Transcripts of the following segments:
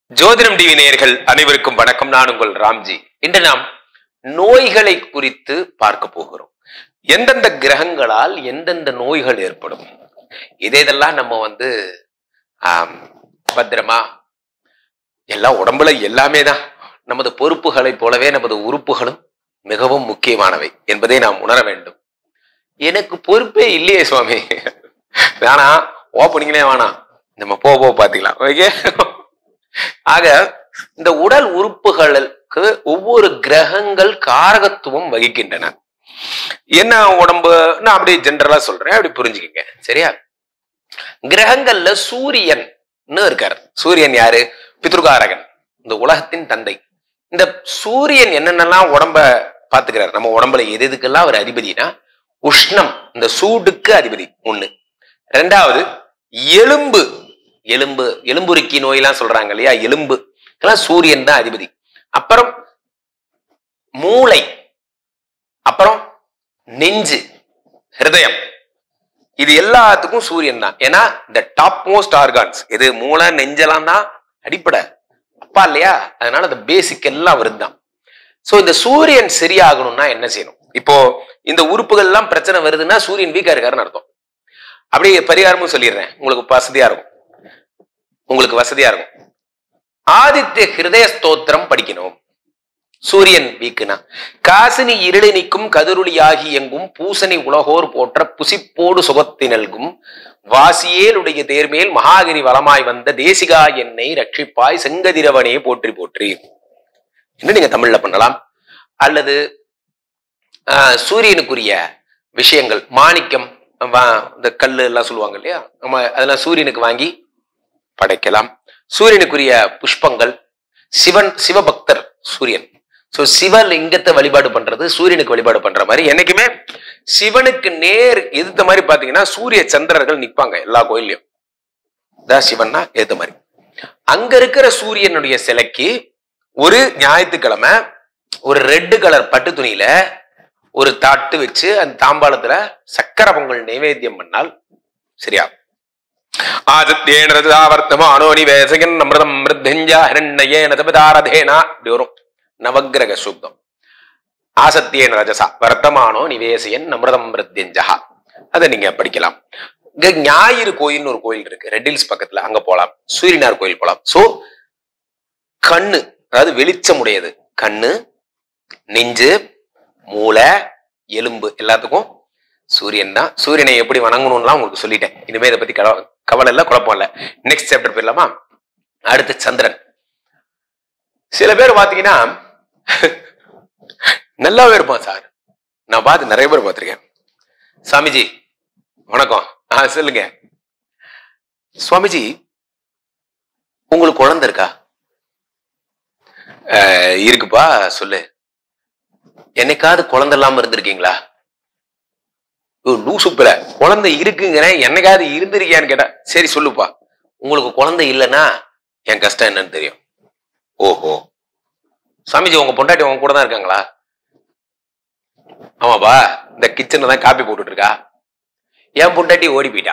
ஜோதிடம் டிவி நேயர்கள் அனைவருக்கும் வணக்கம் நான் உங்கள் ராம்ஜி இன்று நாம் நோய்களை குறித்து பார்க்க போகிறோம் எந்தெந்த கிரகங்களால் எந்தெந்த நோய்கள் ஏற்படும் இதே இதெல்லாம் நம்ம வந்து ஆம், பத்திரமா எல்லாம் உடம்புல எல்லாமே தான் நமது பொறுப்புகளைப் போலவே நமது உறுப்புகளும் மிகவும் முக்கியமானவை என்பதை நாம் உணர வேண்டும் எனக்கு பொறுப்பே இல்லையே சுவாமி வேணாம் ஓப்பனிங்லே வேணாம் நம்ம போக போக பார்த்துக்கலாம் ஓகே ஆக இந்த உடல் உறுப்புகளுக்கு ஒவ்வொரு கிரகங்கள் காரகத்துவம் வகிக்கின்றன என்ன உடம்பு நான் அப்படியே ஜென்ரலா சொல்றேன் அப்படி புரிஞ்சுக்கங்க சரியா கிரகங்கள்ல சூரியன் இருக்கார் சூரியன் யாரு பித்ருகாரகன் இந்த உலகத்தின் தந்தை இந்த சூரியன் என்னென்னலாம் உடம்ப பாத்துக்கிறார் நம்ம உடம்புல எது எதுக்கெல்லாம் அவர் அதிபதினா உஷ்ணம் இந்த சூடுக்கு அதிபதி ஒண்ணு ரெண்டாவது எலும்பு எலும்பு எலும்புருக்கி நோயெல்லாம் சொல்றாங்க இல்லையா எலும்பு இதெல்லாம் சூரியன் தான் அதிபதி அப்புறம் மூளை அப்புறம் நெஞ்சு ஹிருதயம் இது எல்லாத்துக்கும் சூரியன் தான் ஏன்னா இந்த டாப் மோஸ்ட் ஆர்கான்ஸ் இது மூளை நெஞ்செல்லாம் தான் அடிப்படை அப்பா இல்லையா அதனால அந்த பேசிக் எல்லாம் வருது தான் ஸோ இந்த சூரியன் சரியாகணும்னா என்ன செய்யணும் இப்போ இந்த உறுப்புகள் எல்லாம் பிரச்சனை வருதுன்னா சூரியன் வீக்கா இருக்காருன்னு அர்த்தம் அப்படியே பரிகாரமும் சொல்லிடுறேன் உங்களுக்கு வசதியா இருக்கும் உங்களுக்கு வசதியா இருக்கும் ஆதித்ய ஹிருதய ஸ்தோத்திரம் படிக்கணும் சூரியன் வீக்குனா காசினி இருளி நிற்கும் கதிரொளியாகி எங்கும் பூசணி உலகோர் போற்ற புசிப்போடு சுகத்தி நல்கும் வாசியேலுடைய தேர்மேல் மகாகிரி வளமாய் வந்த தேசிகா என்னை ரட்சிப்பாய் செங்கதிரவனே போற்றி போற்றி என்ன நீங்க தமிழ்ல பண்ணலாம் அல்லது ஆஹ், சூரியனுக்குரிய விஷயங்கள் மாணிக்கம் வா- இந்த கல்லு எல்லாம் சொல்லுவாங்க இல்லையா நம்ம அதெல்லாம் சூரியனுக்கு வாங்கி படைக்கலாம் சூரியனுக்குரிய புஷ்பங்கள் சிவன் சிவபக்தர் சூரியன் சோ சிவலிங்கத்தை வழிபாடு பண்றது சூரியனுக்கு வழிபாடு பண்ற மாதிரி என்னைக்குமே சிவனுக்கு நேர் எதிர்த்த மாதிரி பாத்தீங்கன்னா சூரிய சந்திரர்கள் நிப்பாங்க எல்லா கோயில்லையும் இதான் சிவன்னா ஏத்த மாதிரி அங்க இருக்கிற சூரியனுடைய சிலைக்கு ஒரு ஞாயிற்றுக்கிழமை ஒரு ரெட்டு கலர் பட்டு துணியில ஒரு தட்டு வச்சு அந்த தாம்பாளத்துல சக்கரை பொங்கல் நைவேத்தியம் பண்ணால் சரியா ஆதித்யேன ரஜாவர்த்தமானோ நிவேசகன் அமிர்தம் மிருத்யஞ்சா ஹிரண்யேன தபிதாரதேனா இப்படி வரும் நவக்கிரக சூக்தம் ஆசத்தியேன ரஜசா வர்த்தமானோ நிவேசயன் அமிர்தம் மிருத்யஞ்சா அதை நீங்க படிக்கலாம் இங்க ஞாயிறு கோயில்னு ஒரு கோயில் இருக்கு ரெட்டில்ஸ் பக்கத்துல அங்க போலாம் சூரியனார் கோயில் போலாம் சோ கண்ணு அதாவது வெளிச்சம் உடையது கண்ணு நெஞ்சு மூளை எலும்பு எல்லாத்துக்கும் சூரியன் தான் சூரியனை எப்படி வணங்கணும்லாம் உங்களுக்கு சொல்லிட்டேன் இனிமே இதை பத்தி கவ- கவலை இல்ல குழப்பம் இல்ல நெக்ஸ்ட் சாப்டர் போயிடலாமா அடுத்து சந்திரன் சில பேர் பாத்தீங்கன்னா நல்லாவே இருப்பான் சார் நான் பார்த்து நிறைய பேர் பார்த்திருக்கேன் சாமிஜி வணக்கம் ஆ சொல்லுங்க சுவாமிஜி உங்களுக்கு குழந்தை இருக்கா "அஹ், இருக்குப்பா சொல்லு என்னைக்காவது குழந்தை இல்லாம இருந்திருக்கீங்களா ஓ, லூசு பிள்ளை குழந்தை இருக்குங்கிறேன் என்னைக்காவது இருந்திருக்கியான்னு கேட்டா சரி சொல்லுப்பா உங்களுக்கு குழந்தை இல்லைன்னா என் கஷ்டம் என்னன்னு தெரியும் ஓஹோ சாமிஜி உங்க பொண்டாட்டி உங்க கூட தான் இருக்காங்களா ஆமாப்பா இந்த கிச்சன்ல தான் காப்பி போட்டுட்டு இருக்கா என் பொண்டாட்டி ஓடி போயிட்டா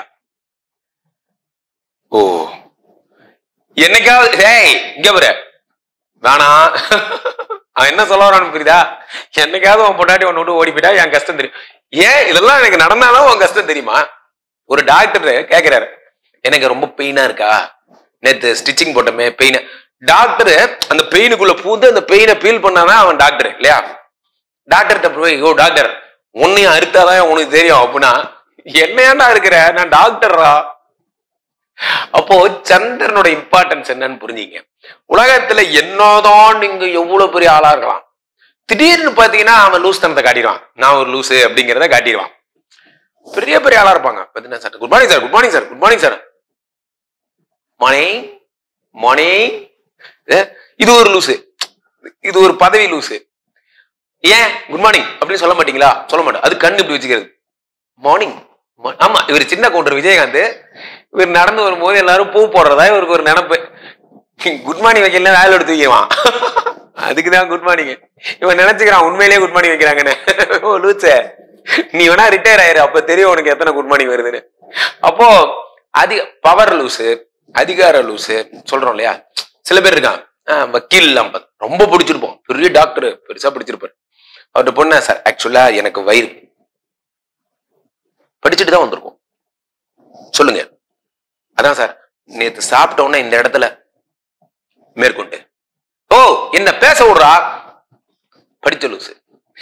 ஓ என்னைக்காவது டேய் இங்க பாரு வேணாம் அவன் என்ன சொல்ல வரான்னு புரியுதா என்னைக்காவது உன் பொண்டாட்டி ஒன்னு விட்டு ஓடி போயிட்டா என் கஷ்டம் தெரியும் ஏன் இதெல்லாம் எனக்கு நடந்தாலும் உன் கஷ்டம் தெரியுமா ஒரு டாக்டர் கேக்குறாரு எனக்கு ரொம்ப பெயினா இருக்கா நேத்து ஸ்டிச்சிங் போட்டோமே பெயின் டாக்டர் அந்த பெயினுக்குள்ள பூந்து அந்த பெயினை ஃபீல் பண்ணாதான் அவன் டாக்டர் இல்லையா டாக்டர்கிட்ட போய் ஓ டாக்டர் உன்னையும் அறுத்தாதான் உனக்கு தெரியும் அப்படின்னா என்னையாண்டா இருக்கிற நான் டாக்டர்ரா அப்போ சந்திரனோட இம்பார்ட்டன்ஸ் என்னன்னு புரிஞ்சுங்க உலகத்துல என்னதான் நீங்க எவ்வளவு பெரிய ஆளா இருக்கலாம் திடீர்னு பாத்தீங்கன்னா அவன் லூஸ் தனத்தை காட்டிடுவான் நான் ஒரு லூசு அப்படிங்கிறத காட்டிடுவான் பெரிய பெரிய ஆளா இருப்பாங்க பாத்தீங்கன்னா sir good morning sir good morning sir good morning sir morning morning இது ஒரு லூசு இது ஒரு பதவி லூசு ஏன் குட் மார்னிங் அப்படின்னு சொல்ல மாட்டீங்களா சொல்ல மாட்டோம் அது கண்ணு இப்படி வச்சுக்கிறது மார்னிங் ஆமா இவர் சின்ன கவுண்டர் விஜயகாந்த் இவர் நடந்து வரும்போது எல்லாரும் பூ போடுறதா இவருக்கு ஒரு நினைப்பு குட் மார்னிங் வைக்கல வேலை எடுத்து வைக்குவான் அதுக்குதான் குட் மார்னிங் இவன் நினைச்சுக்கிறான் உண்மையிலேயே குட் மார்னிங் வைக்கிறாங்கன்னு ஓ லூச்சே நீ வேணா ரிட்டையர் ஆயிரு அப்ப தெரியும் உனக்கு எத்தனை குட் மார்னிங் வருதுன்னு அப்போ அதிக பவர் லூசு அதிகார லூசு சொல்றோம் இல்லையா சில பேர் இருக்கான் ஆஹ் வக்கீல் இல்லாம பாத்து- ரொம்ப பிடிச்சிருப்போம் பெரிய டாக்டர் பெருசா பிடிச்சிருப்பாரு அவர்கிட்ட பொண்ணு சார் ஆக்சுவலா எனக்கு வயிறு படிச்சுட்டு தான் வந்திருக்கோம் சொல்லுங்க அதான் சார் நேத்து சாப்பிட்ட உடனே இந்த இடத்துல மேற்கொண்டு ஓ என்ன பேச விடுறா படிச்ச லூசு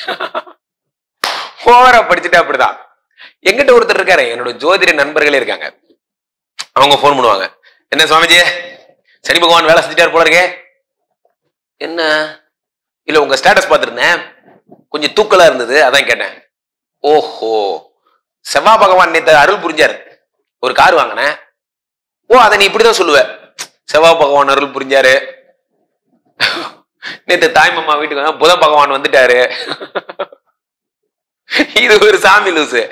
ஓவரா படிச்சுட்டு அப்படிதான் எங்கிட்ட ஒருத்தர் இருக்காரு என்னோட ஜோதிட நண்பர்களே இருக்காங்க அவங்க ஃபோன் பண்ணுவாங்க என்ன சுவாமிஜி சனி பகவான் வேலை செஞ்சுட்டாரு போல இருக்கே என்ன இல்ல உங்க ஸ்டேட்டஸ் பார்த்திருந்தேன் கொஞ்சம் தூக்கலா இருந்தது அதான் கேட்டேன் ஓஹோ செவ்வாய் பகவான் நேத்து அருள் புரிஞ்சாரு ஒரு கார் வாங்கினேன் ஓ அதை நீ இப்படிதான் சொல்லுவ செவ்வாய் பகவான் அருள் புரிஞ்சாரு நேத்து தாய்மாமா வீட்டுக்கு வந்தா புத பகவான் வந்துட்டாரு இது ஒரு சாமி லூசு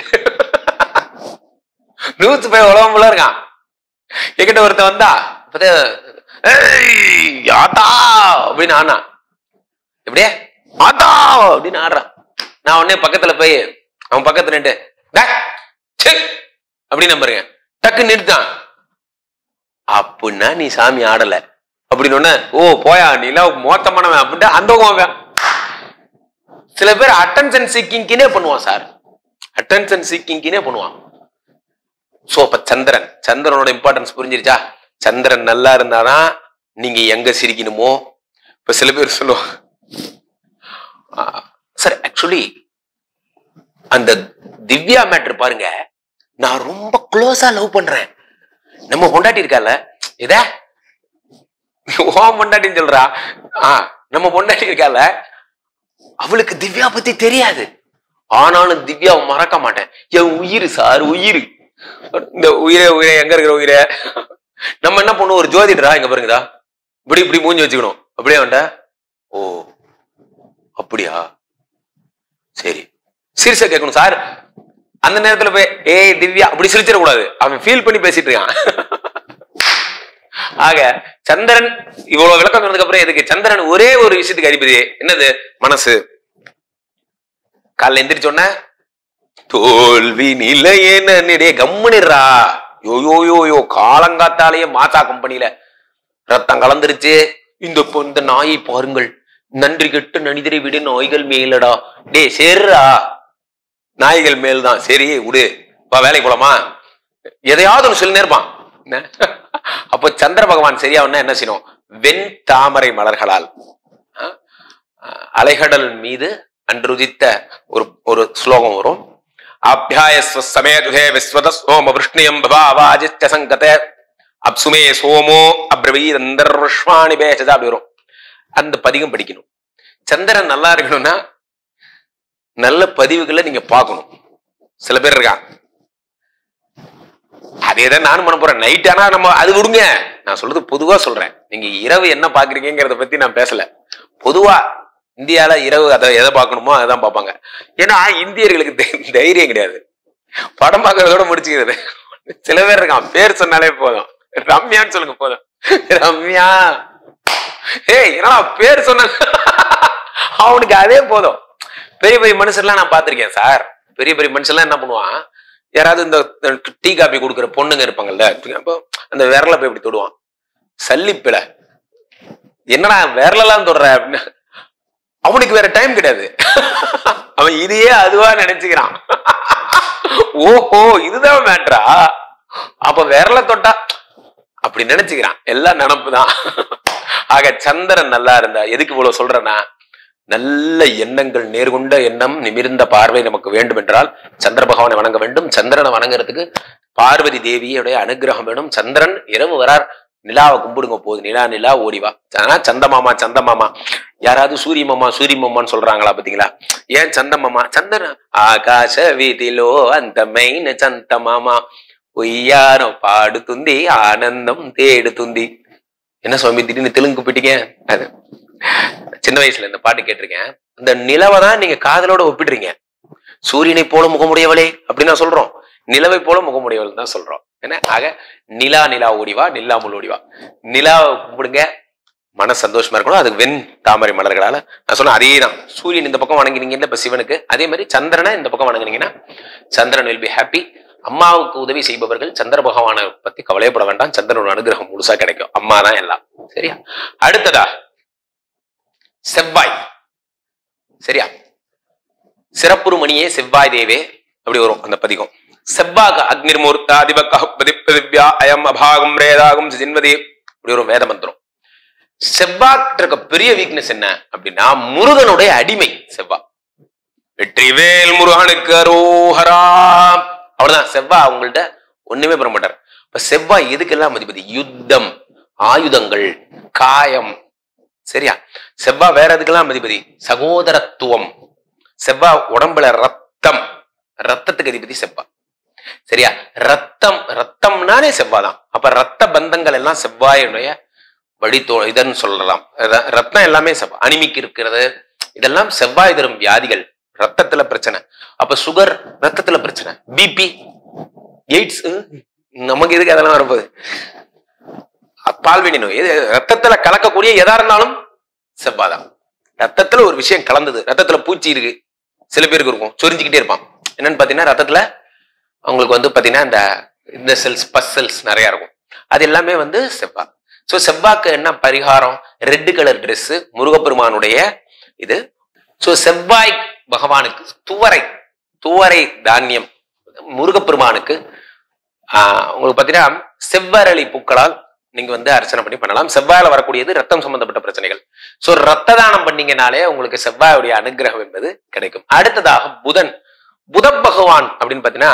லூசு போய் உலகம் ஃபுல்லா இருக்கான் என்கிட்ட ஒருத்தன் வந்தா அப்பதான், "ஏய், ஆத்தா அப்படின்னு ஆனா எப்படியே ஆத்தா அப்படின்னு ஆடுறான் நான் உடனே பக்கத்துல போய் அவன் பக்கத்துல நின்று "டேய், சீ" அப்படின்னு நம்புறேன் டக்கு நிறுத்தான் அப்படின்னா நீ சாமி ஆடல அப்படின்னு உடனே, ஓ போயா நீலாம் மோத்தமானவன் அப்படின்ட்டு அந்த பக்கம் சில பேர் அட்டென்ஷன் சீக்கிங்கே பண்ணுவான் சார் அட்டென்ஷன் சீக்கிங்கே பண்ணுவான் சோ அப்ப சந்திரன் சந்திரனோட இம்பார்ட்டன்ஸ் புரிஞ்சிருச்சா சந்திரன் நல்லா இருந்தாதான் நீங்க எங்க சிரிக்கணுமோ இப்ப சில பேர் சொல்லுவாங்க சார் ஆக்சுவலி அந்த திவ்யா மேட்ரு பாருங்க நான் ரொம்ப க்ளோஸா லவ் பண்றேன் நம்ம பொண்டாட்டி இருக்கால இத ஓ பொண்டாட்டின்னு சொல்றா ஆ நம்ம பொண்டாட்டி இருக்கால அவளுக்கு திவ்யா பத்தி தெரியாது ஆனாலும் திவ்யாவை மறக்க மாட்டேன் என் உயிர் சார் உயிர் இந்த உயிரை உயிரை எங்க இருக்கிற உயிரை நம்ம என்ன பண்ணுவோம் ஒரு ஜோதிடரா இங்க பாருங்கடா இப்படி இப்படி மூஞ்சி வச்சுக்கணும் அப்படியே வேண்ட ஓ அப்படியா சரி சீரியஸா கேட்கணும் சார் அந்த நேரத்துல போய் ஏய் திவ்யா அப்படி சிரிச்சிடக்கூடாது அவன் ஃபீல் பண்ணி பேசிட்டு இருக்கான் ஆக சந்திரன் இவ்வளவு விளக்கம் சொன்னதுக்கு அப்புறம் எதுக்கு சந்திரன் ஒரே ஒரு விஷயத்துக்கு அதிபதி என்னது மனசு காலைல எந்திரிச்சோன்ன தோல்வி நிலையேன்னு நிடைய கம்முனிடுறா யோ யோ யோ யோ காலங்காத்தாலேயே மாசா கம்பெனில ரத்தம் கலந்துருச்சு இந்த பொ- இந்த நாயை பாருங்கள் நன்றி கெட்டு நனிதரை விடு நாய்கள் மேலடா டேய் சரிடா நாய்கள் மேல் தான் சரி விடு வா வேலைக்கு போலாமா எதையாவது ஒன்று சொல்லி நேர்ப்பான் என்ன? அப்போ சந்திர பகவான் சரியா ஒண்ணா என்ன செய்யணும் வெண் தாமரை மலர்களால் அஹ், அஹ், அலைகடல் மீது அன்றுதித்த ஒரு ஒரு ஸ்லோகம் வரும் அபியாயஸ்வ சமேதுதே விஸ்வத சோம விஷ்ணியம் பவாவாஜித்ய சங்கத அப்சுமே சோமோ அப்ரவீரந்தர்விஷ்வாணி பேசதா அப்படி வரும் அந்த பதிகம் படிக்கணும் சந்திரன் நல்லா இருக்கணும்னா நல்ல பதிவுகளை நீங்க பார்க்கணும் சில பேர் இருக்கான் அதே தான் நானும் பண்ண போறேன் நைட் ஆனா நம்ம அது விடுங்க நான் சொல்றது பொதுவா சொல்றேன் நீங்க இரவு என்ன பாக்குறீங்கிறத பத்தி நான் பேசல பொதுவா இந்தியால இரவு அதை எதை பார்க்கணுமோ அதான் பார்ப்பாங்க ஏன்னா இந்தியர்களுக்கு தை- தைரியம் கிடையாது படம் பார்க்கறதோட முடிச்சுக்கிறது சில பேர் இருக்கான் பேர் சொன்னாலே போதும் ரம்யான்னு சொல்லுங்க போதும் ரம்யா ஏய் என்னடா பேர் சொன்ன அவனுக்கு அதே போதும் பெரிய பெரிய மனுஷர்லாம் நான் பார்த்திருக்கேன் சார் பெரிய பெரிய மனுஷன்லாம் என்ன பண்ணுவான் யாராவது இந்த டீ காபி கொடுக்குற பொண்ணுங்க இருப்பாங்கல்ல அப்போ அந்த விரலை போய் இப்படி தொடுவான் சல்லிப்பில என்னடா விரலெல்லாம் தொடுற அப்படின்னு அவனுக்கு வேற டைம் கிடையாது அவன் இதையே அதுவா நினைச்சுக்கிறான் ஓஹோ இதுதான் மேட்ரா அப்ப விரல தொட்டா அப்படி நினைச்சுக்கிறான் எல்லாம் நினப்பு தான் ஆக சந்திரன் நல்லா இருந்தா எதுக்கு இவ்வளவு சொல்றேன்னா நல்ல எண்ணங்கள் நேர்கொண்ட எண்ணம் நிமிர்ந்த பார்வை நமக்கு வேண்டும் என்றால் சந்திர பகவானை வணங்க வேண்டும் சந்திரனை வணங்குறதுக்கு பார்வதி தேவியுடைய அனுகிரகம் வேணும் சந்திரன் இரவு வரார் நிலாவை கும்பிடுங்க போகுது நிலா நிலா ஓடிவா ஆனா சந்தமாமா சந்தமாமா யாராவது சூரிய மாமா சூரிய மாமான்னு சொல்றாங்களா பாத்தீங்களா ஏன் சந்தமாமா சந்திரன் ஆகாச வீதிలో అందమైన చందమామ ఉయ్యారం పాడుతుంది ఆనందం తేడుతుంది என்ன சுவாமி திடீர்னு தெலுங்கு போயிட்டீங்க அது சின்ன வயசுல இந்த பாட்டு கேட்டிருக்கேன் இந்த நிலவை தான் நீங்க காதலோட ஒப்பிடுறீங்க சூரியனை போல முகமுடையவளே அப்படின்னு நான் சொல்றோம் நிலவை போல முகமுடையவள் தான் சொல்றோம் என்ன ஆக நிலா நிலா ஓடிவா நில்லாமல் ஓடிவா நிலாவை கும்பிடுங்க மன சந்தோஷமா இருக்கணும் அதுக்கு வெண் தாமரை மலர்களால நான் சொன்னேன் அதே தான் சூரியன் இந்த பக்கம் வணங்கினீங்கன்னா இப்ப சிவனுக்கு அதே மாதிரி சந்திரனை இந்த பக்கம் வணங்குனீங்கன்னா சந்திரன் வில் பி ஹாப்பி அம்மாவுக்கு உதவி செய்பவர்கள் சந்திர பகவானை பத்தி கவலைப்பட வேண்டாம் சந்திரனோட அனுகிரகம் முழுசா கிடைக்கும் அம்மா தான் எல்லாம் சரியா அடுத்ததா செவ்வாய் சரியா சிறப்புறு மணியே செவ்வாய் தேவே அப்படி வரும் அந்த பதிகம் செவ்வாக அக்னிர்மூர்த்தா திவக்கா அயம் அபாகம் ரேதாகும் ஜின்வதி இப்படி ஒரு வேத மந்திரம் செவ்வாய்க்கு இருக்க பெரிய வீக்னஸ் என்ன அப்படின்னா முருகனுடைய அடிமை செவ்வா வெற்றிவேல் முருகனுக்கு அரோஹரா அவ்வளவுதான் செவ்வா அவங்கள்ட்ட ஒண்ணுமே பெற மாட்டார் இப்ப செவ்வாய் எதுக்கெல்லாம் அதிபதி யுத்தம் ஆயுதங்கள் காயம் சரியா செவ்வாய் வேற எதுக்கெல்லாம் அதிபதி சகோதரத்துவம் செவ்வாய் உடம்புல ரத்தம் ரத்தத்துக்கு அதிபதி செவ்வாய் சரியா ரத்தம் ரத்தம்னாலே செவ்வாய் தான் அப்ப ரத்த பந்தங்கள் எல்லாம் செவ்வாயுடைய வழித்தோ இதன்னு சொல்லலாம் ர- ரத்தம் எல்லாமே செவ்வாய் அனிமிக்கு இருக்கிறது இதெல்லாம் செவ்வாய் தரும் வியாதிகள் ரத்தத்துல பிரச்சனை அப்ப சுகர் ரத்தத்துல பிரச்சனை பிபி எய்ட்ஸ் நமக்கு எதுக்கு அதெல்லாம் வரப்போகுது அ- பால்வினை நோய் எது ரத்தத்துல கலக்கக்கூடிய எதா இருந்தாலும் செவ்வாய் தான் ரத்தத்துல ஒரு விஷயம் கலந்தது ரத்தத்துல பூச்சி இருக்கு சில பேருக்கு இருக்கும் சொரிஞ்சுக்கிட்டே இருப்பான் என்னன்னு பாத்தீங்கன்னா ரத்தத்துல அவங்களுக்கு வந்து பாத்தீங்கன்னா இந்த இந்த செல்ஸ் பஸ் செல்ஸ் நிறைய இருக்கும் அது எல்லாமே வந்து செவ்வாய் ஸோ செவ்வாய்க்கு என்ன பரிகாரம் ரெட் கலர் Dress முருகப்பெருமானுடைய இது ஸோ செவ்வாய் பகவானுக்கு துவரை துவரை தானியம் முருகப்பெருமானுக்கு ஆஹ் உங்களுக்கு பார்த்தீங்கன்னா செவ்வரளி பூக்களால் நீங்க வந்து அர்ச்சனை பண்ணி பண்ணலாம் செவ்வாயில வரக்கூடியது ரத்தம் சம்பந்தப்பட்ட பிரச்சனைகள் ஸோ ரத்த தானம் பண்ணீங்கனாலே உங்களுக்கு செவ்வாயுடைய அனுகிரகம் என்பது கிடைக்கும் அடுத்ததாக புதன் புத பகவான் அப்படின்னு பாத்தீங்கன்னா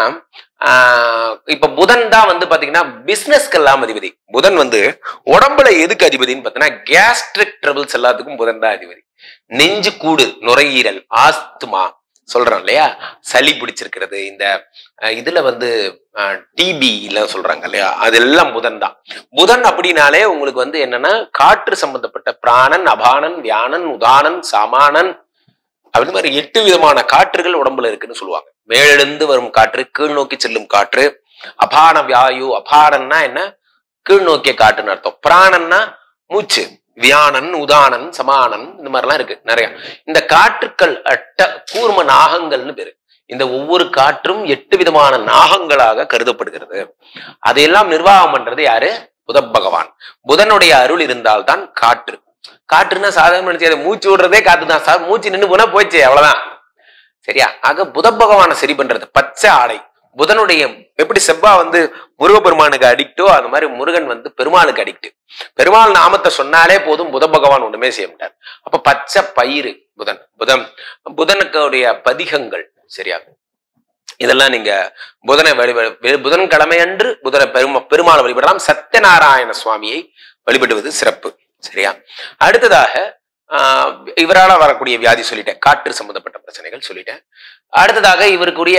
ஆஹ் இப்ப புதன் தான் வந்து பாத்தீங்கன்னா பிசினஸ்க்கு எல்லாம் அதிபதி புதன் வந்து உடம்புல எதுக்கு அதிபதின்னு பாத்தீங்கன்னா கேஸ்ட்ரிக் ட்ரபிள்ஸ் எல்லாத்துக்கும் புதன் தான் அதிபதி நெஞ்சு கூடு நுரையீரல் ஆஸ்துமா சொல்றோம் இல்லையா சளி பிடிச்சிருக்கிறது இந்த அஹ், இதுல வந்து டிபி எல்லாம் சொல்றாங்க இல்லையா அதெல்லாம் புதன் தான் புதன் அப்படின்னாலே உங்களுக்கு வந்து என்னன்னா காற்று சம்பந்தப்பட்ட பிராணன் அபானன் வியானன் உதானன் சமானன் அப்படி மாதிரி எட்டு விதமான காற்றுகள் உடம்புல இருக்குன்னு சொல்லுவாங்க மேலெழுந்து வரும் காற்று கீழ் நோக்கி செல்லும் காற்று அபான வியாயு அபானன்னா என்ன கீழ் நோக்கிய காற்றுன்னு அர்த்தம் பிராணன்னா மூச்சு வியானன் உதானன் சமானன் இந்த மாதிரிலாம் இருக்கு நிறைய இந்த காற்றுக்கள் அட்ட கூர்ம நாகங்கள்னு பேரு இந்த ஒவ்வொரு காற்றும் எட்டு விதமான நாகங்களாக கருதப்படுகிறது அதையெல்லாம் நிர்வாகம் பண்றது யாரு புத பகவான் புதனுடைய அருள் இருந்தால்தான் காற்று காற்றுன்னா சாதாரண நினைச்சு அதை மூச்சு விடுறதே காத்து தான் சார் மூச்சு நின்று போனா போச்சு அவ்வளவுதான் சரியா ஆக புத பகவானை சரி பண்றது பச்சை ஆடை புதனுடைய எப்படி செவ்வா வந்து முருகப்பெருமானுக்கு அடிக்டோ அந்த மாதிரி முருகன் வந்து பெருமாளுக்கு அடிக்ட் பெருமாள் நாமத்தை சொன்னாலே போதும் புத பகவான் ஒண்ணுமே செய்ய மாட்டார் அப்ப பச்சை பயிறு புதன் புதன் புதனுக்குடைய பதிகங்கள் சரியா இதெல்லாம் நீங்க புதனை வழிபட புதன் கிழமை அன்று புதனை பெருமா பெருமாளை வழிபடலாம் சத்யநாராயண சுவாமியை வழிபடுவது சிறப்பு சரியா அடுத்ததாக ஆஹ் இவரால வரக்கூடிய வியாதி சொல்லிட்டேன் காற்று சம்பந்தப்பட்ட பிரச்சனைகள் சொல்லிட்டேன் அடுத்ததாக இவருக்குரிய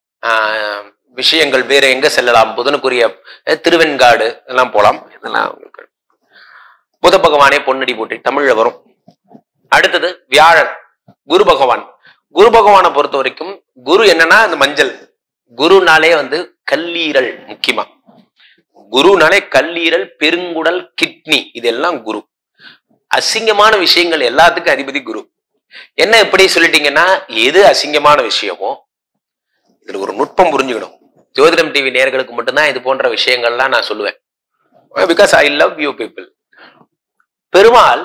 ஆஹ் விஷயங்கள் வேற எங்க செல்லலாம் புதனுக்குரிய அஹ், திருவெண்காடு இதெல்லாம் போலாம் இதெல்லாம் உங்களுக்கு புத பகவானே பொன்னடி போட்டு தமிழ்ல வரும் அடுத்தது வியாழன் குரு பகவான் குரு பகவானை பொறுத்த வரைக்கும் குரு என்னன்னா இந்த மஞ்சள் குருனாலே வந்து கல்லீரல் முக்கியமா குருனாலே கல்லீரல் பெருங்குடல் கிட்னி இதெல்லாம் குரு அசிங்கமான விஷயங்கள் எல்லாத்துக்கும் அதிபதி குரு என்ன எப்படி சொல்லிட்டீங்கன்னா எது அசிங்கமான விஷயமோ இதுல ஒரு நுட்பம் புரிஞ்சுக்கணும் ஜோதிடம் டிவி நேர்களுக்கு மட்டும்தான் இது போன்ற விஷயங்கள்லாம் நான் சொல்லுவேன் because I love you people Perumal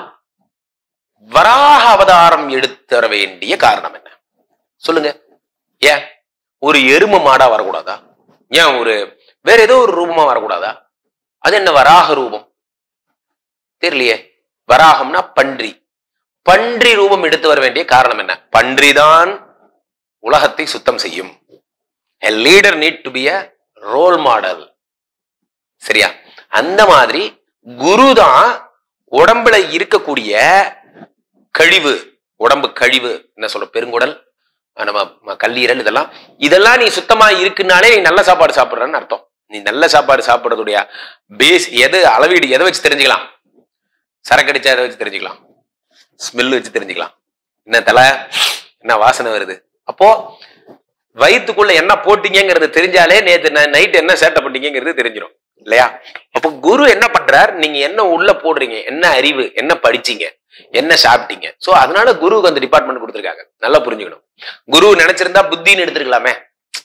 Varaha அவதாரம் எடுத்து வர வேண்டிய காரணம் என்ன சொல்லுங்க ஏன் ஒரு எரும மாடா வரக்கூடாதா ஏன் ஒரு வேற ஏதோ ஒரு ரூபமா வரக்கூடாதா அது என்ன வராக ரூபம் தெரியலையே வராகம்னா பன்றி பன்றி ரூபம் எடுத்து வர வேண்டிய காரணம் என்ன பன்றிதான் உலகத்தை சுத்தம் செய்யும் a leader need to be a role model சரியா அந்த மாதிரி குரு தான் உடம்புல இருக்கக்கூடிய கழிவு உடம்பு கழிவு என்ன சொல்ற பெருங்குடல் அஹ் நம்ம ம- கல்லீரல் இதெல்லாம் இதெல்லாம் நீ சுத்தமா இருக்குனாலே நீ நல்ல சாப்பாடு சாப்பிடுறன்னு அர்த்தம் நீ நல்ல சாப்பாடு சாப்பிடுறதுடைய பேஸ் எது அளவீடு எதை வச்சு தெரிஞ்சுக்கலாம் சரக்கு அடிச்சா எதை வச்சு தெரிஞ்சுக்கலாம் ஸ்மெல் வச்சு தெரிஞ்சுக்கலாம் என்ன தலை என்ன வாசனை வருது அப்போ வயித்துக்குள்ள என்ன போட்டீங்கிறது தெரிஞ்சாலே நேத்து நைட் என்ன சேட்டை பண்ணீங்கிறது தெரிஞ்சிடும் இல்லையா அப்போ குரு என்ன பண்றார் நீங்க என்ன உள்ள போடுறீங்க என்ன அறிவு என்ன படிச்சீங்க என்ன சாப்பிட்டீங்க சோ அதனால குருவுக்கு அந்த டிபார்ட்மெண்ட் கொடுத்துருக்காங்க நல்லா புரிஞ்சுக்கணும் குரு நினைச்சிருந்தா புத்தின்னு எடுத்துருக்கலாமே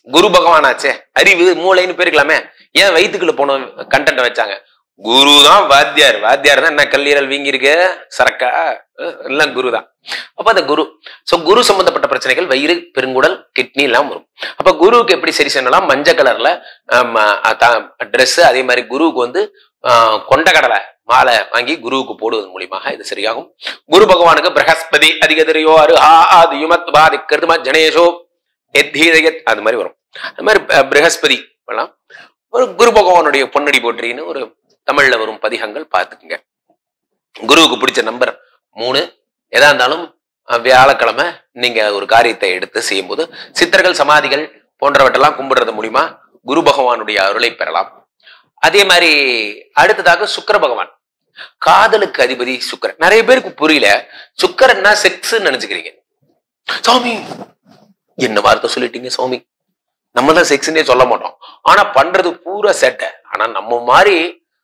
குரு பகவானாச்சே அறிவு மூளைன்னு பேருக்கலாமே ஏன் வயிற்றுக்குள்ள போன கண்டென்ட் வச்சாங்க குரு தான் வாத்தியார் வாத்தியார் தான் என்ன கல்லீரல் வீங்கி இருக்கு சரக்கா அஹ் எல்லாம் குரு தான் அப்ப அந்த குரு சோ குரு சம்பந்தப்பட்ட பிரச்சனைகள் வயிறு பெருங்குடல் கிட்னி எல்லாம் வரும் அப்ப குருவுக்கு எப்படி சரி செய்யலாம் மஞ்சள் கலர்ல ட்ரெஸ் அதே மாதிரி குருவுக்கு வந்து ஆஹ், கொண்டக்கடலை மாலை வாங்கி குருவுக்கு போடுவதன் மூலியமாக இது சரியாகும் குரு பகவானுக்கு பிரகஸ்பதி அதிகதரியோ அரு ஆ ஆது யுமத் பாதி கருதுமா ஜனேஷோ எத்தீதயத் அது மாதிரி வரும் அது மாதிரி ப- பிரகஸ்பதி எல்லாம் ஒரு குரு பகவானுடைய பொன்னடி போற்றின்னு ஒரு தமிழ்ல வரும் பதிகங்கள் பார்த்துக்குங்க குருவுக்கு பிடிச்ச நம்பர் மூணு எதா இருந்தாலும் அஹ், வியாழக்கிழமை நீங்க ஒரு காரியத்தை எடுத்து செய்யும்போது சித்தர்கள் சமாதிகள் போன்றவற்றெல்லாம் கும்பிடுறது மூலியமா குரு பகவானுடைய அருளை பெறலாம் அதே மாதிரி அடுத்ததாக சுக்கிர பகவான் காதலுக்கு அதிபதி சுக்கிரன் நிறைய பேருக்கு புரியல சுக்கிரன்னா செக்ஸ் நினைச்சுக்கிறீங்க சாமி என்ன வார்த்தை சொல்லிட்டீங்க சாமி நம்ம தான் செக்ஸ்னே சொல்ல மாட்டோம் ஆனா பண்றது பூரா சேட்டை ஆனா நம்ம மாதிரி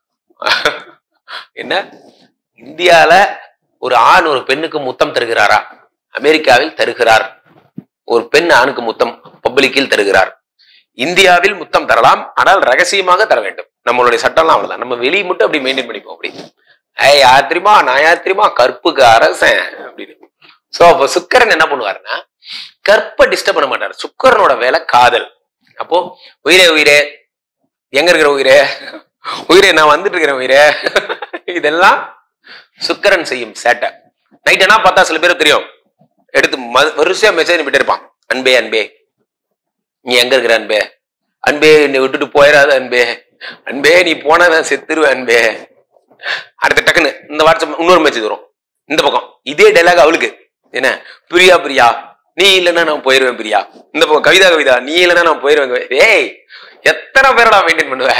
என்ன இந்தியால ஒரு ஆண் ஒரு பெண்ணுக்கு முத்தம் தருகிறாரா அமெரிக்காவில் தருகிறார் ஒரு பெண் ஆணுக்கு முத்தம் பப்ளிக்கில் தருகிறார் இந்தியாவில் முத்தம் தரலாம் ஆனால் ரகசியமாக தர வேண்டும் நம்மளுடைய சட்டம்லாம் அவ்வளவுதான் நம்ம வெளியே மட்டும் அப்படி மெயின்டைன் பண்ணிப்போம் அப்படி ஏய் யார் தெரியுமா நான் யார் தெரியுமா கற்புக்கு அரசன் அப்படின்னு சோ அப்ப சுக்கரன் என்ன பண்ணுவாருன்னா கற்பை டிஸ்டர்ப் பண்ண மாட்டார் சுக்கரனோட வேலை காதல் அப்போ உயிரே உயிரே எங்க இருக்கிற உயிரே உயிரே நான் வந்துட்டு இருக்கிறேன் உயிரே இதெல்லாம் சுக்கரன் செய்யும் சேட்டை நைட் என்ன பார்த்தா சில பேருக்கு தெரியும் எடுத்து ம- வரிசையா மெசேஜ் விட்டு இருப்பான் அன்பே அன்பே நீ எங்க இருக்கிற அன்பே அன்பே என்னை விட்டுட்டு போயிடாத அன்பே அன்பே நீ போனா நான் செத்துருவேன் அன்பே அடுத்த டக்குன்னு இந்த வாட்ஸ்அப் இன்னொரு மெசேஜ் வரும் இந்த பக்கம் இதே டைலாக் அவளுக்கு என்ன பிரியா பிரியா நீ இல்லைன்னா நான் போயிருவேன் பிரியா இந்த பக்கம் கவிதா கவிதா நீ இல்லைன்னா நான் போயிருவேன் கவி- ஏய் எத்தனை பேரடா மெயின்டைன் பண்ணுவ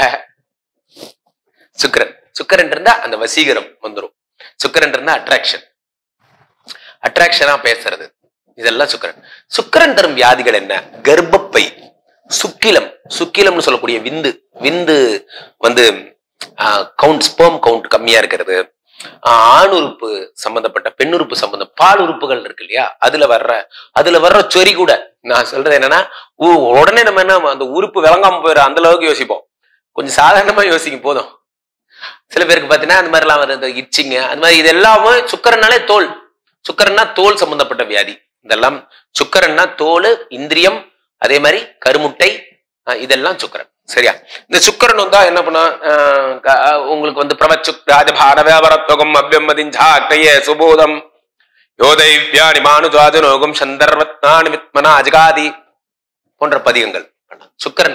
சுக்கரன் சுக்கரன் இருந்தா அந்த வசீகரம் வந்துடும் சுக்கரன் இருந்தா அட்ராக்ஷன் அட்ராக்ஷனா பேசுறது இதெல்லாம் சுக்கரன் சுக்கரன் தரும் வியாதிகள் என்ன கர்ப்பப்பை சுக்கிலம் சுக்கிலம்னு சொல்லக்கூடிய விந்து விந்து வந்து கவுண்ட் ஸ்பெர்ம் கவுண்ட் கம்மியா இருக்கிறது ஆஹ் ஆண் உறுப்பு சம்பந்தப்பட்ட பெண் உறுப்பு சம்பந்தம் பால் உறுப்புகள் இருக்கு இல்லையா அதுல வர்ற அதுல வர்ற சொறி கூட நான் சொல்றது என்னன்னா ஊ- உடனே நம்ம என்ன அந்த உறுப்பு விளங்காம போயிடும் அந்த அளவுக்கு யோசிப்போம் கொஞ்சம் சாதாரணமா யோசிக்கும் போதும் சில பேருக்கு பாத்தீங்கன்னா அந்த மாதிரிலாம் வருது இச்சிங்க அந்த மாதிரி இது எல்லாமே சுக்கரனாலே தோல் சுக்கரன்னா தோல் சம்பந்தப்பட்ட வியாதி இதெல்லாம் சுக்கரன்னா தோல் இந்திரியம் அதே மாதிரி கருமுட்டை அஹ் இதெல்லாம் சுக்கரன் சரியா இந்த சுக்கரன் வந்தா என்ன பண்ணா அஹ் க- அஹ் உங்களுக்கு வந்து பிரவச்சுக்ராஜபாரவரத்வகம் அபியம்மதிஞ்சாக்கைய சுபோதம் யோதைவ்யானி மானுஜாஜனோகம் சந்தர்வத்னானி வித்மனா அஜகாதி போன்ற பதிகங்கள் சுக்கரன்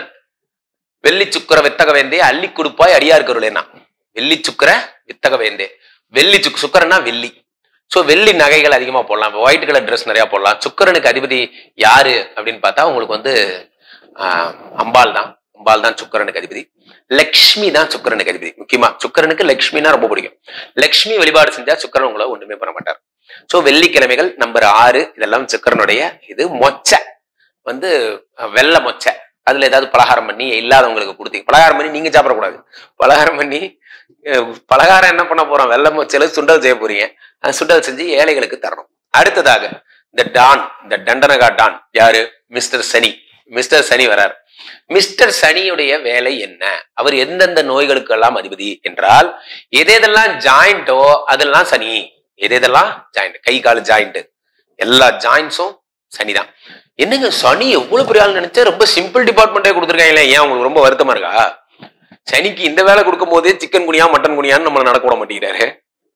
வெள்ளி சுக்கர வித்தக வேந்தே அள்ளி கொடுப்பாய் அடியார் கருளேனா வெள்ளி சுக்கர வித்தக வேந்தே வெள்ளி சுக் சுக்கரன்னா வெள்ளி சோ வெள்ளி நகைகள் அதிகமா போடலாம் ஒயிட் கலர் ட்ரெஸ் நிறைய போடலாம் சுக்கரனுக்கு அதிபதி யாரு அப்படின்னு பார்த்தா உங்களுக்கு வந்து ஆஹ், அம்பாள் தான் அம்பாள் தான் சுக்கரனுக்கு அதிபதி லக்ஷ்மி தான் சுக்கரனுக்கு அதிபதி முக்கியமா சுக்கரனுக்கு லக்ஷ்மினா ரொம்ப பிடிக்கும் லக்ஷ்மி வழிபாடு செஞ்சா சுக்கரன் உங்களை ஒண்ணுமே பண்ண மாட்டார் சோ வெள்ளிக்கிழமைகள் நம்பர் ஆறு இதெல்லாம் சுக்கரனுடைய இது மொச்சை வந்து அஹ், வெள்ளை மொச்சை அதுல ஏதாவது பலகாரம் பண்ணி இல்லாதவங்களுக்கு கொடுத்தீங்க பலகாரம் பண்ணி நீங்க சாப்பிடக்கூடாது பலகாரம் பண்ணி அஹ், பலகாரம் என்ன பண்ண போறோம் வெள்ளை மொச்சையில சுண்டல் செய்ய போறீங்க அந்த சுண்டல் செஞ்சு ஏழைகளுக்கு தரணும் அடுத்ததாக இந்த டான் இந்த டண்டனகா டான் யாரு மிஸ்டர் சனி மிஸ்டர் சனி வரார் மிஸ்டர் சனியுடைய வேலை என்ன அவர் எந்தெந்த நோய்களுக்கு எல்லாம் அதிபதி என்றால் எதெதெல்லாம் ஜாயிண்டோ அதெல்லாம் சனி எதெதெல்லாம் ஜாயிண்ட் கை கால் ஜாயிண்ட் எல்லா ஜாயிண்ட்ஸும் சனிதான் என்னங்க சனி எவ்வளவு பெரிய ஆள் நினைச்சா ரொம்ப சிம்பிள் டிபார்ட்மெண்ட்டே கொடுத்துருக்காங்களே ஏன் உங்களுக்கு ரொம்ப வருத்தமா இருக்கா சனிக்கு இந்த வேலை கொடுக்கும் போதே சிக்கன் குனியா மட்டன் குனியான்னு நம்மளை நடக்க விட மாட்டேங்கிறாரு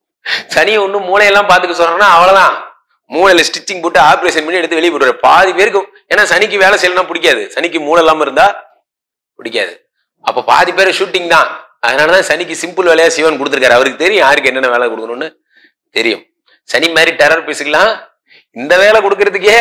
சனி ஒண்ணு மூளையெல்லாம் பாத்துக்க சொல்றாங்கன்னா அவ்வளவுதான் மூளையில ஸ்டிச்சிங் போட்டு ஆபரேஷன் பண்ணி எடுத்து வெளியே போட்டுருவாரு பாதி பேருக்கு ஏன்னா சனிக்கு வேலை செய்யலாம் பிடிக்காது சனிக்கு மூளை இல்லாம இருந்தா பிடிக்காது அப்ப பாதி பேர் ஷூட்டிங் தான் அதனாலதான் சனிக்கு சிம்பிள் வேலையா சிவன் கொடுத்துருக்காரு அவருக்கு தெரியும் யாருக்கு என்னென்ன வேலை கொடுக்கணும்னு தெரியும் சனி மாதிரி டெரர் பேசிக்கலாம் இந்த வேலை கொடுக்கறதுக்கே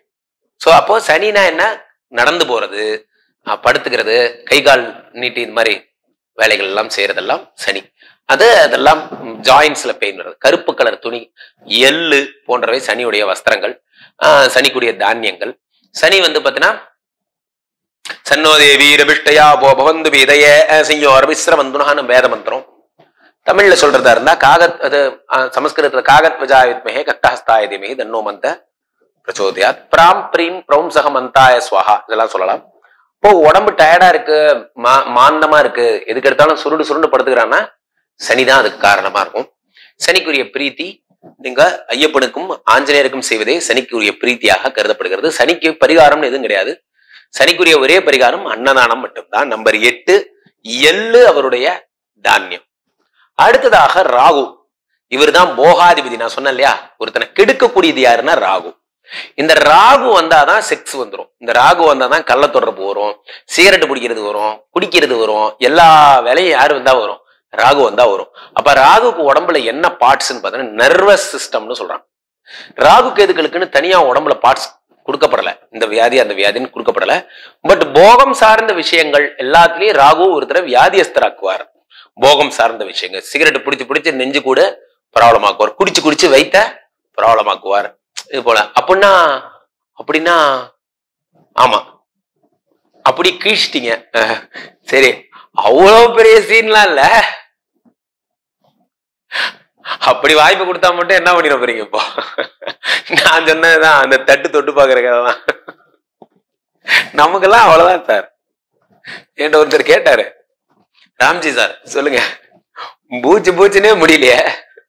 சோ அப்போ சனினா என்ன நடந்து போறது அஹ் படுத்துக்கிறது கை கால் நீட்டி இது மாதிரி வேலைகள் எல்லாம் செய்யறதெல்லாம் சனி அது அதெல்லாம் ஜாயின்ஸ்ல பெயின் வருது கருப்பு கலர் துணி எள்ளு போன்றவை சனியுடைய வஸ்திரங்கள் ஆஹ் சனிக்குரிய தானியங்கள் சனி வந்து பாத்தீங்கன்னா சன்னோதேவி ரபிஷ்டயா போ பவந்து இதய செய்யோ அரபிஸ்ர வந்துனான்னு வேத மந்திரம் தமிழ்ல சொல்றதா இருந்தா காகத் அது ஆஹ் சமஸ்கிருதத்துல காகத் விஜாவித்மகே கக்கஹஸ்தாய திமகி தன்னோ மந்த பிரச்சோதயாத் பிராம் பிரீம் பிரௌம்சக மந்தாய ஸ்வஹா இதெல்லாம் சொல்லலாம் இப்போ உடம்பு டயர்டா இருக்கு மா மாந்தமா இருக்கு எதுக்கு எடுத்தாலும் சுருண்டு சுருண்டு படுத்துக்கிறான்னா சனிதான் அதுக்கு காரணமா இருக்கும் சனிக்குரிய பிரீத்தி நீங்க ஐயப்பனுக்கும் ஆஞ்சநேயருக்கும் செய்வதே சனிக்குரிய பிரீத்தியாக கருதப்படுகிறது சனிக்கு பரிகாரம்னு எதுவும் கிடையாது சனிக்குரிய ஒரே பரிகாரம் அன்னதானம் மட்டும்தான் நம்பர் எட்டு எள்ளு அவருடைய தானியம் அடுத்ததாக ராகு இவர்தான் போகாதிபதி நான் சொன்னேன் இல்லையா ஒருத்தனை கெடுக்கக்கூடியது யாருன்னா ராகு இந்த ராகு வந்தாதான் செக்ஸ் வந்துடும் இந்த ராகு வந்தாதான் கள்ள தொடர்பு வரும் சிகரெட் பிடிக்கிறது வரும் குடிக்கிறது வரும் எல்லா வேலையும் யாரு வந்தா வரும் ராகு வந்தா வரும் அப்ப ராகுக்கு உடம்புல என்ன பார்ட்ஸ்ன்னு பார்த்தீங்கன்னா நர்வஸ் சிஸ்டம்னு சொல்றாங்க ராகு கேதுக்களுக்குன்னு தனியா உடம்புல பார்ட்ஸ் கொடுக்கப்படல இந்த வியாதி அந்த வியாதின்னு கொடுக்கப்படல பட் போகம் சார்ந்த விஷயங்கள் எல்லாத்துலயும் ராகு ஒருத்தர வியாதியஸ்தராக்குவார் போகம் சார்ந்த விஷயங்கள் சிகரெட் பிடிச்சு பிடிச்சு நெஞ்சு கூட ப்ராப்ளம் ஆக்குவார் குடிச்சு குடிச்சு வைத்த ப்ராப்ளம் ஆக்குவார் இது போல அப்படின்னா அப்படின்னா ஆமா அப்படி கீழ்ச்சிட்டீங்க அஹ், சரி அவ்வளவு பெரிய சீன்லாம் இல்ல அப்படி வாய்ப்பு கொடுத்தா மட்டும் என்ன பண்ணிட போறீங்க இப்போ நான் சொன்னதுதான் அந்த தட்டு தொட்டு பாக்குற கதை தான் நமக்கெல்லாம் அவ்வளவுதான் சார் என்கிட்ட ஒருத்தர் கேட்டாரு ராம்ஜி சார் சொல்லுங்க பூச்சு பூச்சுனே முடியலையே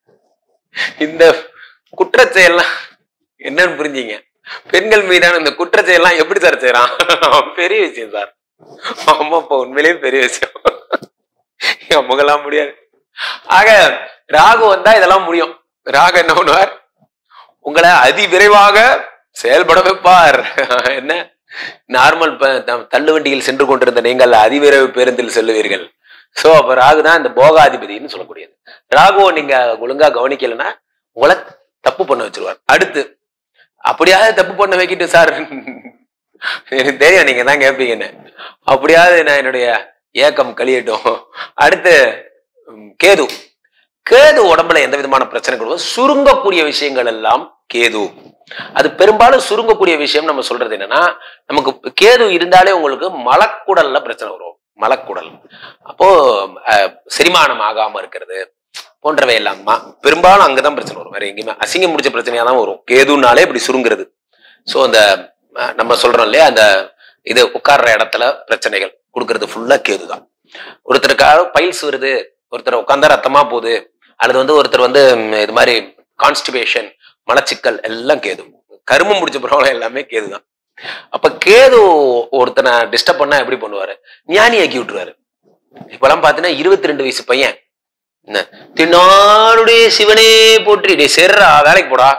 இந்த குற்றச்செயல்லாம் என்னன்னு புரிஞ்சீங்க பெண்கள் மீதான இந்த குற்றச்செயல்லாம் எப்படி சார் செய்யறான் பெரிய விஷயம் சார் ஆமாப்பா உண்மையிலேயே பெரிய விஷயம் நமக்கெல்லாம் முடியாது ஆக ராகு வந்தா இதெல்லாம் முடியும் ராகு என்ன பண்ணுவார் உங்களை அதி விரைவாக செயல்பட வைப்பார் என்ன நார்மல் தள்ளு வண்டியில் சென்று கொண்டிருந்த நீங்கள் அதிவிரைவு பேருந்தில் செல்லுவீர்கள் சோ அப்ப ராகு தான் இந்த போகாதிபதினு சொல்லக்கூடியது ராகுவை நீங்க ஒழுங்கா கவனிக்கலைன்னா உங்களை தப்பு பண்ண வச்சிருவார் அடுத்து அப்படியாவது தப்பு பண்ண வைக்கிட்டு சார் எனக்கு தெரியும் நீங்க தான் கேட்பீங்கன்னு அப்படியாவது நான் என்னுடைய ஏக்கம் கழியட்டும் அடுத்து ம், கேது கேது உடம்புல எந்த விதமான பிரச்சனை கொடுக்கும் சுருங்கக்கூடிய விஷயங்கள் எல்லாம் கேது அது பெரும்பாலும் சுருங்கக்கூடிய விஷயம் நம்ம சொல்றது என்னன்னா நமக்கு கேது இருந்தாலே உங்களுக்கு மலக்குடல்ல பிரச்சனை வரும் மலக்குடல் அப்போ அஹ், செரிமானம் ஆகாம இருக்கிறது போன்றவை எல்லாம் மா- பெரும்பாலும் அங்கதான் பிரச்சனை வரும் வேற எங்கேயுமே அசிங்கம் முடிச்ச பிரச்சனையா தான் வரும் கேதுனாலே இப்படி சுருங்குறது சோ அந்த அஹ், நம்ம சொல்றோம் இல்லையா அந்த இது உட்கார்ற இடத்துல பிரச்சனைகள் கொடுக்கறது ஃபுல்லா கேது தான் ஒருத்தருக்காக பைல்ஸ் வருது ஒருத்தர் உட்காந்தா ரத்தமா போகுது அல்லது வந்து ஒருத்தர் வந்து ம், இது மாதிரி கான்ஸ்டிபேஷன் மலச்சிக்கல் எல்லாம் கேது கருமம் முடிச்ச ப்ராப்ளம் எல்லாமே கேது தான் அப்ப கேது ஒருத்தனை டிஸ்டர்ப் பண்ணா எப்படி பண்ணுவாரு ஞானி ஆக்கி விட்டுருவாரு இப்பெல்லாம் பாத்தீங்கன்னா இருபத்தி ரெண்டு வயசு பையன் என்ன தினாருடைய சிவனே போற்றி டேய் சேர்றா வேலைக்கு போடா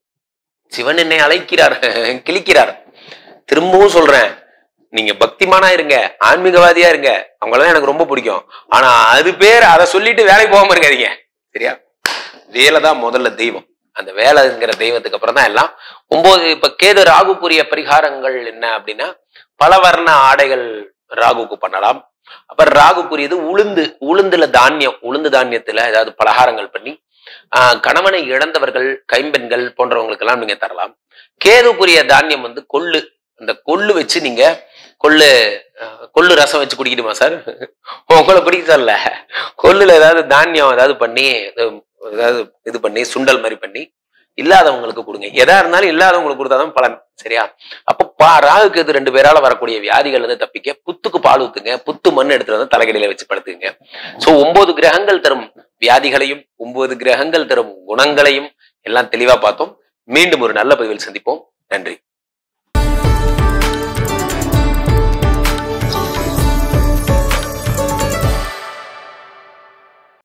சிவன் என்னை அழைக்கிறார் கிழிக்கிறார் திரும்பவும் சொல்றேன் நீங்க பக்திமானா இருங்க ஆன்மீகவாதியா இருங்க அவங்களாம் எனக்கு ரொம்ப பிடிக்கும் ஆனா அது பேர் அதை சொல்லிட்டு வேலைக்கு போகாம இருக்காதீங்க சரியா வேலை தான் முதல்ல தெய்வம் அந்த வேலைங்கிற தெய்வத்துக்கு அப்புறம் தான் எல்லாம் ஒன்பது இப்ப கேது ராகுக்குரிய பரிகாரங்கள் என்ன அப்படின்னா பல வர்ண ஆடைகள் ராகுக்கு பண்ணலாம் அப்புறம் ராகுக்குரியது உளுந்து உளுந்துல தானியம் உளுந்து தானியத்துல ஏதாவது பலகாரங்கள் பண்ணி ஆஹ் கணவனை இழந்தவர்கள் கைம்பெண்கள் போன்றவங்களுக்கெல்லாம் நீங்க தரலாம் கேதுக்குரிய தானியம் வந்து கொள்ளு அந்த கொள்ளு வச்சு நீங்க கொள்ளு ஆஹ் கொள்ளு ரசம் வச்சு குடிக்கணுமா சார் உங்களை பிடிக்கல கொள்ளுல ஏதாவது தானியம் ஏதாவது பண்ணி இது- ஏதாவது இது பண்ணி சுண்டல் மாதிரி பண்ணி இல்லாதவங்களுக்கு கொடுங்க எதா இருந்தாலும் இல்லாதவங்களுக்கு கொடுத்தாதான் பலன் சரியா அப்போ பா ராகுக்கு இது ரெண்டு பேரால வரக்கூடிய வியாதிகள் வந்து தப்பிக்க புத்துக்கு பால் ஊத்துங்க புத்து மண் எடுத்துட்டு வந்து தலைகடியில வச்சு படுத்துங்க சோ ஒன்பது கிரகங்கள் தரும் வியாதிகளையும் ஒன்பது கிரகங்கள் தரும் குணங்களையும் எல்லாம் தெளிவா பார்த்தோம் மீண்டும் ஒரு நல்ல பதிவில் சந்திப்போம் நன்றி